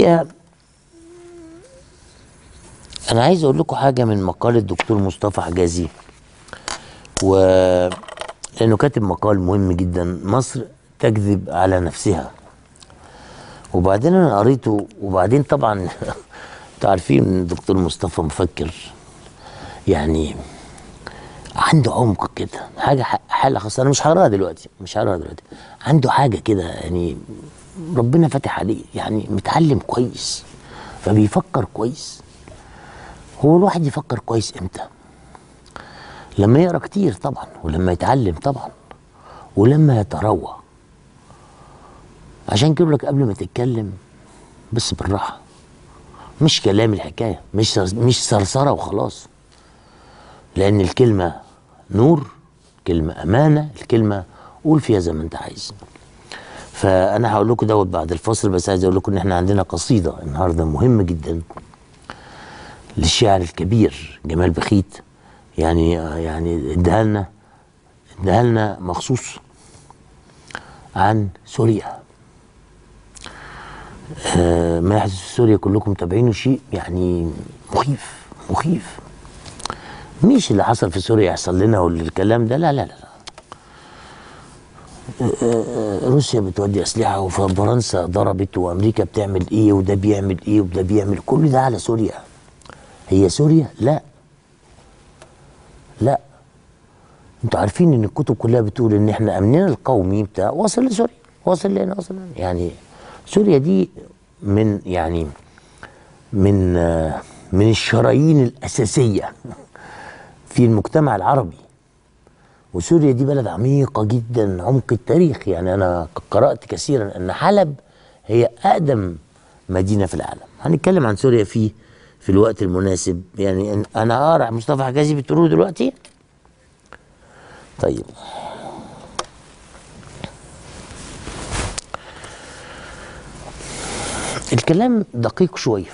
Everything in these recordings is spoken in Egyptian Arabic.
الحقيقه انا عايز اقول لكم حاجه من مقال الدكتور مصطفى حجازي و لانه كاتب مقال مهم جدا مصر تكذب على نفسها وبعدين انا قريته وبعدين طبعا انتوا عارفين ان الدكتور مصطفى مفكر يعني عنده عمق كده حاجه ح- حاله خاصه انا مش هقراها دلوقتي مش هقراها دلوقتي عنده حاجه كده يعني ربنا فاتح عليه يعني متعلم كويس فبيفكر كويس هو الواحد يفكر كويس امتى لما يقرا كتير طبعا ولما يتعلم طبعا ولما يتروى عشان كده لك قبل ما تتكلم بس بالراحه مش كلام الحكايه مش سر- مش صرصره وخلاص لان الكلمه نور كلمه امانه الكلمه قول فيها زي ما انت عايز فانا هقول لكم دوت بعد الفصل بس عايز اقول لكم ان احنا عندنا قصيده النهارده مهمه جدا للشاعر الكبير جمال بخيت يعني يعني اداها لنا اداها لنا مخصوص عن سوريا آه، ما يحدث في سوريا كلكم متابعينه شيء يعني مخيف مخيف مش اللي حصل في سوريا يحصل لنا والكلام ده لا لا لا آه، آه، روسيا بتودي اسلحه وفرنسا ضربت وامريكا بتعمل ايه وده بيعمل ايه وده بيعمل كل ده على سوريا هي سوريا لا لا انتوا عارفين ان الكتب كلها بتقول ان احنا امننا القومي بتاع واصل لسوريا واصل لنا واصل لنا يعني سوريا دي من يعني من آه، من الشرايين الاساسيه في المجتمع العربي وسوريا دي بلد عميقه جدا عمق التاريخ يعني انا قرات كثيرا ان حلب هي اقدم مدينه في العالم هنتكلم عن سوريا في في الوقت المناسب يعني أن- انا اقرا مصطفى حجازي بتقولوا دلوقتي طيب الكلام دقيق شويه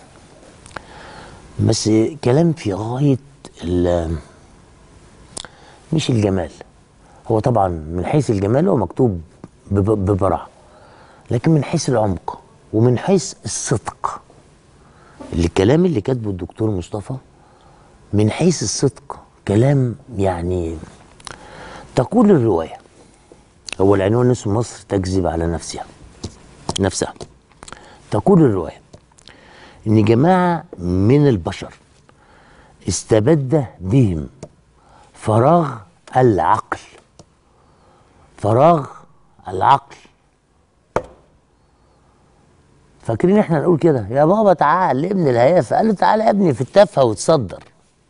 بس كلام في غايه ال- مش الجمال هو طبعا من حيث الجمال هو مكتوب بب- ببراعه لكن من حيث العمق ومن حيث الصدق اللي الكلام اللي كاتبه الدكتور مصطفى من حيث الصدق كلام يعني تقول الروايه هو العنوان اسمه مصر تكذب على نفسها نفسها تقول الروايه ان جماعه من البشر استبد بهم فراغ العقل فراغ العقل فاكرين احنا نقول كده يا بابا تعال ابن الهيافه قال له تعالى يا ابني في التافهه وتصدر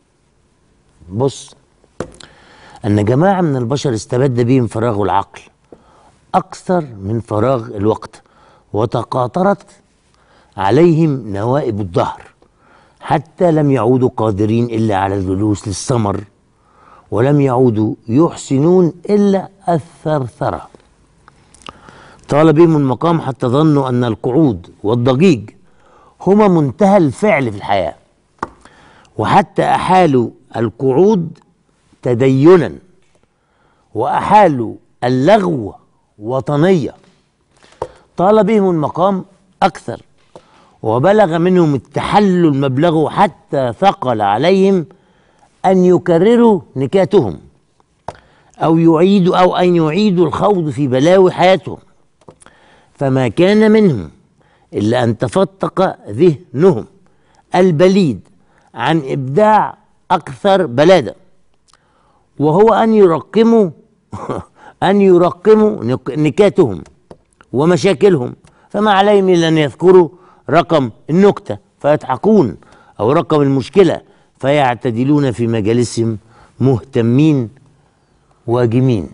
بص ان جماعه من البشر استبد بهم فراغ العقل اكثر من فراغ الوقت وتقاطرت عليهم نوائب الدهر حتى لم يعودوا قادرين الا على الجلوس للثمر ولم يعودوا يحسنون الا الثرثره طال بهم المقام حتى ظنوا ان القعود والضجيج هما منتهى الفعل في الحياه وحتى احالوا القعود تدينا واحالوا اللغو وطنيه طال بهم المقام اكثر وبلغ منهم التحلل مبلغه حتى ثقل عليهم ان يكرروا نكاتهم او يعيدوا او ان يعيدوا الخوض في بلاوي حياتهم فما كان منهم الا ان تفتق ذهنهم البليد عن ابداع اكثر بلاده وهو ان يرقموا ان يرقموا نك- نكاتهم ومشاكلهم فما عليهم الا ان يذكروا رقم النكته فيضحكون او رقم المشكله فيعتدلون في مجالسهم مهتمين واجمين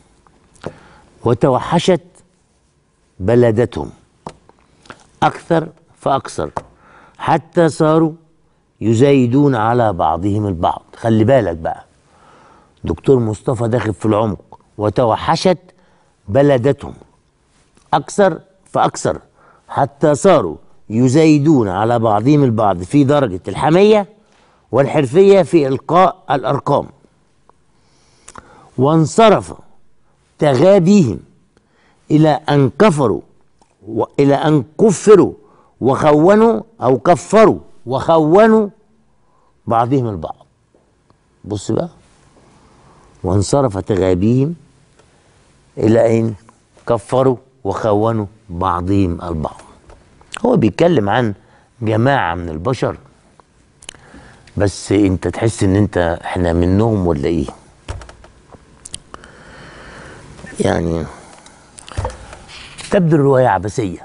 وتوحشت بلدتهم اكثر فاكثر حتى صاروا يزايدون على بعضهم البعض خلي بالك بقى دكتور مصطفى داخل في العمق وتوحشت بلدتهم أكثر فأكثر حتى صاروا يزايدون على بعضهم البعض في درجة الحمية والحرفية في إلقاء الأرقام وانصرف تغابيهم إلى أن كفروا وإلى أن كفروا وخونوا او كفروا وخونوا بعضهم البعض بص بقى وانصرف تغابيهم الى اين كفروا وخونوا بعضهم البعض هو بيتكلم عن جماعه من البشر بس انت تحس ان انت احنا منهم ولا ايه يعني تبدو الروايه عبثيه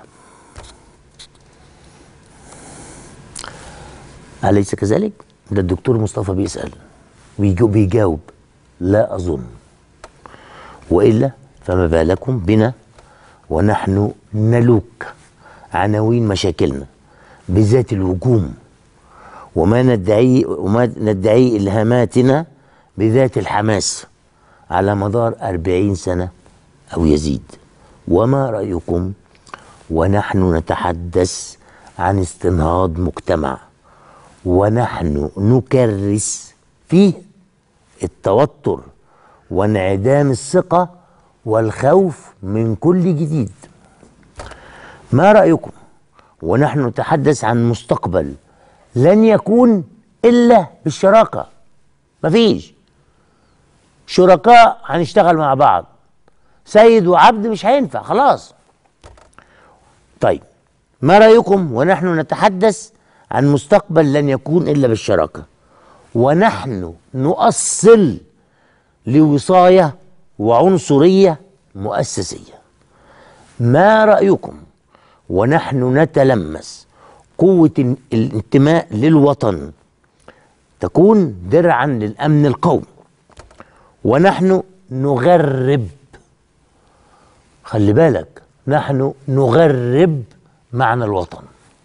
أليس كذلك؟ ده الدكتور مصطفى بيسأل ويجو- بيجاوب لا أظن وإلا فما بالكم بنا ونحن نلوك عناوين مشاكلنا بذات الهجوم وما ندعي وما ندعي إلهاماتنا بذات الحماس على مدار أربعين سنة أو يزيد وما رأيكم ونحن نتحدث عن استنهاض مجتمع ونحن نكرس فيه التوتر وانعدام الثقة والخوف من كل جديد ما رأيكم ونحن نتحدث عن مستقبل لن يكون إلا بالشراكة مفيش شركاء هنشتغل مع بعض سيد وعبد مش هينفع خلاص طيب ما رأيكم ونحن نتحدث عن مستقبل لن يكون إلا بالشراكة ونحن نؤصل لوصاية وعنصرية مؤسسية ما رأيكم ونحن نتلمس قوة ال- الانتماء للوطن تكون درعا للأمن القومي ونحن نغرب خلي بالك نحن نغرب معنى الوطن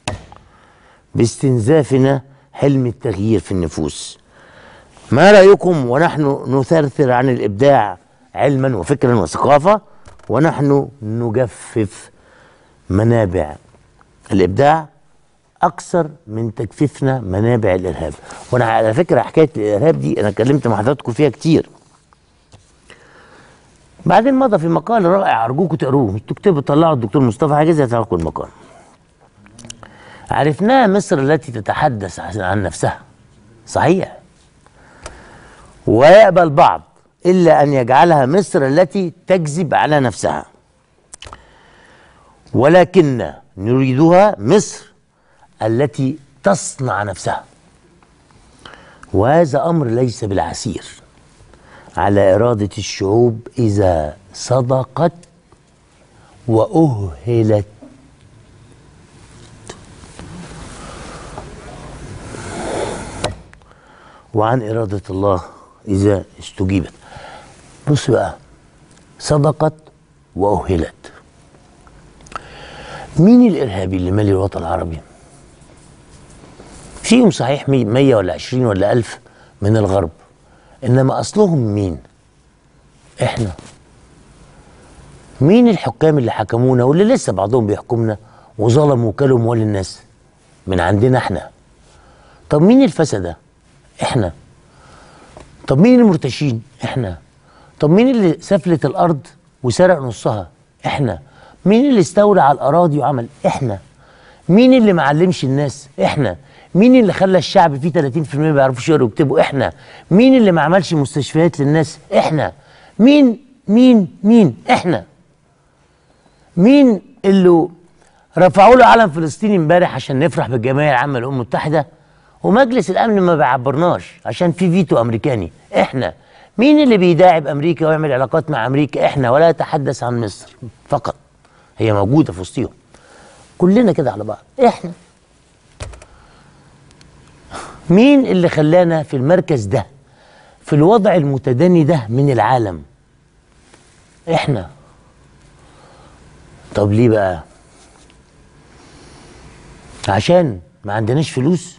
باستنزافنا حلم التغيير في النفوس ما رأيكم ونحن نثرثر عن الإبداع علما وفكرا وثقافة ونحن نجفف منابع الإبداع أكثر من تجفيفنا منابع الإرهاب وأنا على فكرة حكاية الإرهاب دي أنا كلمت مع حضراتكم فيها كتير بعدين مضى في مقال رائع أرجوكم تقروه تكتبوا طلعوا الدكتور مصطفى حاجز هتعرفوا المقال عرفناها مصر التي تتحدث عن نفسها صحيح ويأبى البعض إلا أن يجعلها مصر التي تكذب على نفسها ولكن نريدها مصر التي تصنع نفسها وهذا أمر ليس بالعسير على إرادة الشعوب إذا صدقت وأهلت وعن إرادة الله إذا استجيبت بص بقى صدقت وأهلت مين الإرهابي اللي مالي الوطن العربي فيهم صحيح مي- مية ولا عشرين ولا ألف من الغرب إنما أصلهم مين إحنا مين الحكام اللي حكمونا واللي لسه بعضهم بيحكمنا وظلموا وكلوا اموال الناس من عندنا احنا طب مين الفسده احنا طب مين المرتشين احنا طب مين اللي سفلت الارض وسرق نصها احنا مين اللي استولى على الاراضي وعمل احنا مين اللي معلمش الناس احنا مين اللي خلى الشعب فيه 30% ما بيعرفوش يقروا ويكتبوا احنا مين اللي ما عملش مستشفيات للناس احنا مين مين مين احنا مين اللي رفعوا له علم فلسطين امبارح عشان نفرح بالجمعيه العامه للامم المتحده ومجلس الامن ما بيعبرناش عشان في فيتو امريكاني احنا مين اللي بيداعب امريكا ويعمل علاقات مع امريكا احنا ولا يتحدث عن مصر فقط هي موجوده في وسطهم كلنا كده على بعض احنا مين اللي خلانا في المركز ده في الوضع المتدني ده من العالم احنا طب ليه بقى عشان ما عندناش فلوس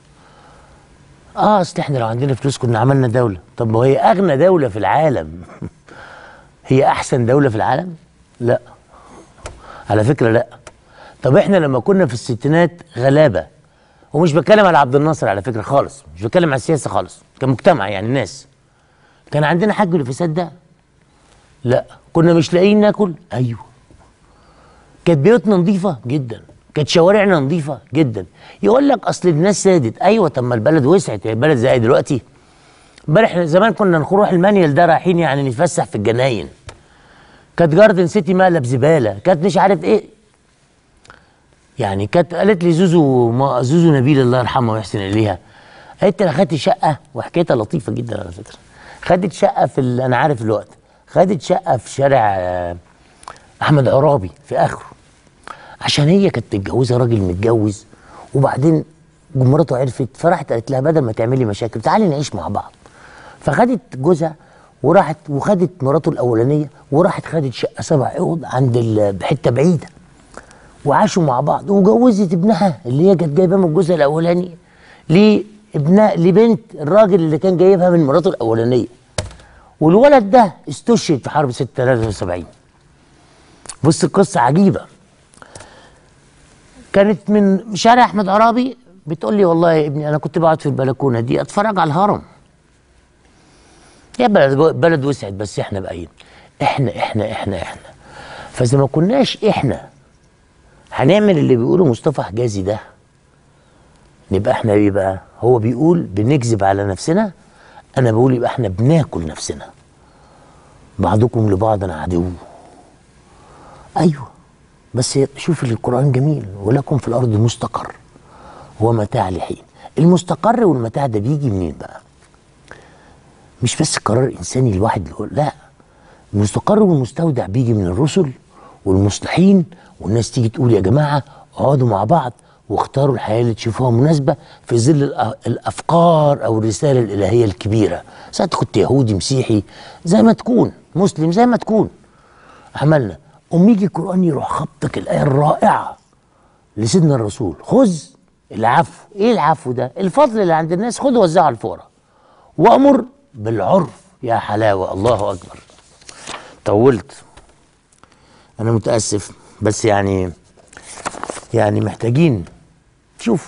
اه اصل احنا لو عندنا فلوس كنا عملنا دولة طب ما هي اغنى دولة في العالم هي احسن دولة في العالم لا على فكرة لا طب احنا لما كنا في الستينات غلابة ومش بتكلم على عبد الناصر على فكرة خالص مش بتكلم على السياسة خالص كمجتمع يعني الناس كان عندنا حج الفساد ده لا كنا مش لاقيين ناكل ايوه كانت بيوتنا نظيفة جدا كانت شوارعنا نظيفه جدا يقول لك اصل الناس سادت ايوه طب ما البلد وسعت هي البلد زي دلوقتي امبارح زمان كنا نروح المانيال ده رايحين يعني نتفسح في الجناين كانت جاردن سيتي مقلب زباله كانت مش عارف ايه يعني كانت قالت لي زوزو ما زوزو نبيل الله يرحمها ويحسن اليها قالت لي انا خدت شقه وحكايتها لطيفه جدا على فكره خدت شقه في ال- انا عارف الوقت خدت شقه في شارع آه، احمد عرابي في اخره عشان هي كانت متجوزه راجل متجوز وبعدين مراته عرفت فراحت قالت لها بدل ما تعملي مشاكل تعالي نعيش مع بعض فخدت جوزها وراحت وخدت مراته الاولانيه وراحت خدت شقه سبع اوض عند ال- بحته بعيده وعاشوا مع بعض وجوزت ابنها اللي هي كانت جايباه من جوزها الاولاني لابنها لبنت الراجل اللي كان جايبها من مراته الاولانيه والولد ده استشهد في حرب 73 بص القصه عجيبه كانت من شارع احمد عرابي بتقول لي والله يا ابني انا كنت بقعد في البلكونه دي اتفرج على الهرم يا بلد بلد وسعت بس احنا باين احنا احنا احنا احنا فاذا ما كناش احنا هنعمل اللي بيقوله مصطفى حجازي ده نبقى احنا ايه بقى هو بيقول بنكذب على نفسنا انا بقول يبقى احنا بناكل نفسنا بعضكم لبعض عدو ايوه بس شوف القران جميل ولكم في الارض مستقر ومتاع لحين المستقر والمتاع ده بيجي منين بقى مش بس قرار انساني الواحد يقول لا المستقر والمستودع بيجي من الرسل والمصلحين والناس تيجي تقول يا جماعه اقعدوا مع بعض واختاروا الحياه اللي تشوفوها مناسبه في ظل الأ- الافكار او الرساله الالهيه الكبيره ساعات كنت يهودي مسيحي زي ما تكون مسلم زي ما تكون عملنا قوم يجي القران يروح خبطك الايه الرائعه لسيدنا الرسول خذ العفو ايه العفو ده الفضل اللي عند الناس خده وزعه على الفقراء وامر بالعرف يا حلاوه الله اكبر طولت انا متاسف بس يعني يعني محتاجين شوف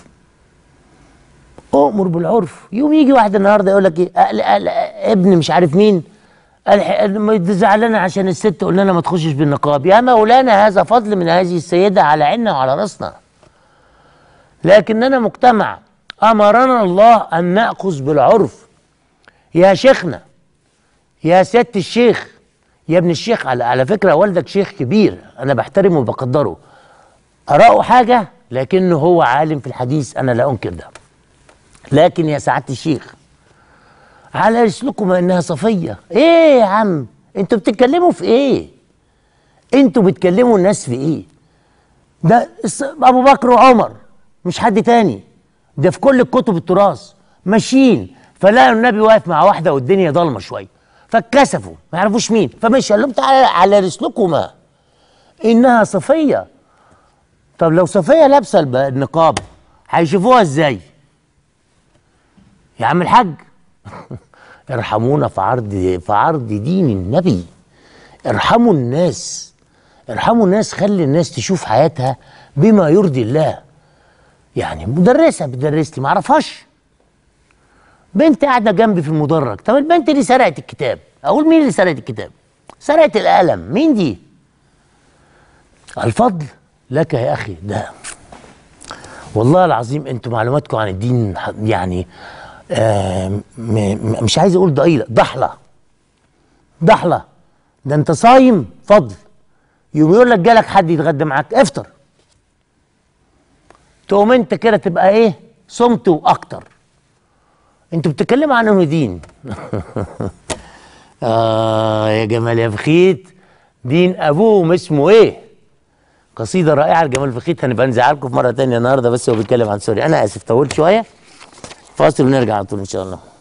اؤمر بالعرف يوم يجي واحد النهارده يقول لك ايه أقل أقل ابن مش عارف مين قال ما زعلانه عشان الست قلنا لها ما تخشش بالنقاب يا مولانا هذا فضل من هذه السيده على عيننا وعلى راسنا لكننا مجتمع امرنا الله ان ناخذ بالعرف يا شيخنا يا سياده الشيخ يا ابن الشيخ على على فكره والدك شيخ كبير انا بحترمه وبقدره اراءه حاجه لكنه هو عالم في الحديث انا لا انكر ده لكن يا سعاده الشيخ على رسلكم انها صفيه ايه يا عم انتوا بتتكلموا في ايه انتوا بتكلموا الناس في ايه ده الص- ابو بكر وعمر مش حد تاني ده في كل الكتب التراث ماشيين فلقوا النبي واقف مع واحده والدنيا ضلمه شويه فاتكسفوا ما يعرفوش مين فمشي قال لهم تعالى على رسلكما انها صفيه طب لو صفيه لابسه الب- النقاب هيشوفوها ازاي يا عم الحاج ارحمونا في عرض في عرض دين النبي ارحموا الناس ارحموا الناس خلي الناس تشوف حياتها بما يرضي الله يعني مدرسه بتدرس لي ما اعرفهاش بنت قاعده جنبي في المدرج طب البنت دي سرقت الكتاب اقول مين اللي سرقت الكتاب سرقت القلم مين دي الفضل لك يا اخي ده والله العظيم انتوا معلوماتكم عن الدين ح- يعني آه م- م- مش عايز اقول ضئيله ضحله ضحله ده انت صايم فضل يوم يقول لك جالك حد يتغدى معاك افطر تقوم انت كده تبقى ايه صمت واكتر انتوا بتتكلموا عن انه دين اه يا جمال يا بخيت دين ابوهم اسمه ايه قصيده رائعه لجمال بخيت هنبقى نزعلكم في مره تانية النهارده بس هو بيتكلم عن سوريا انا اسف طولت شويه فاصل ونرجع على طول ان شاء الله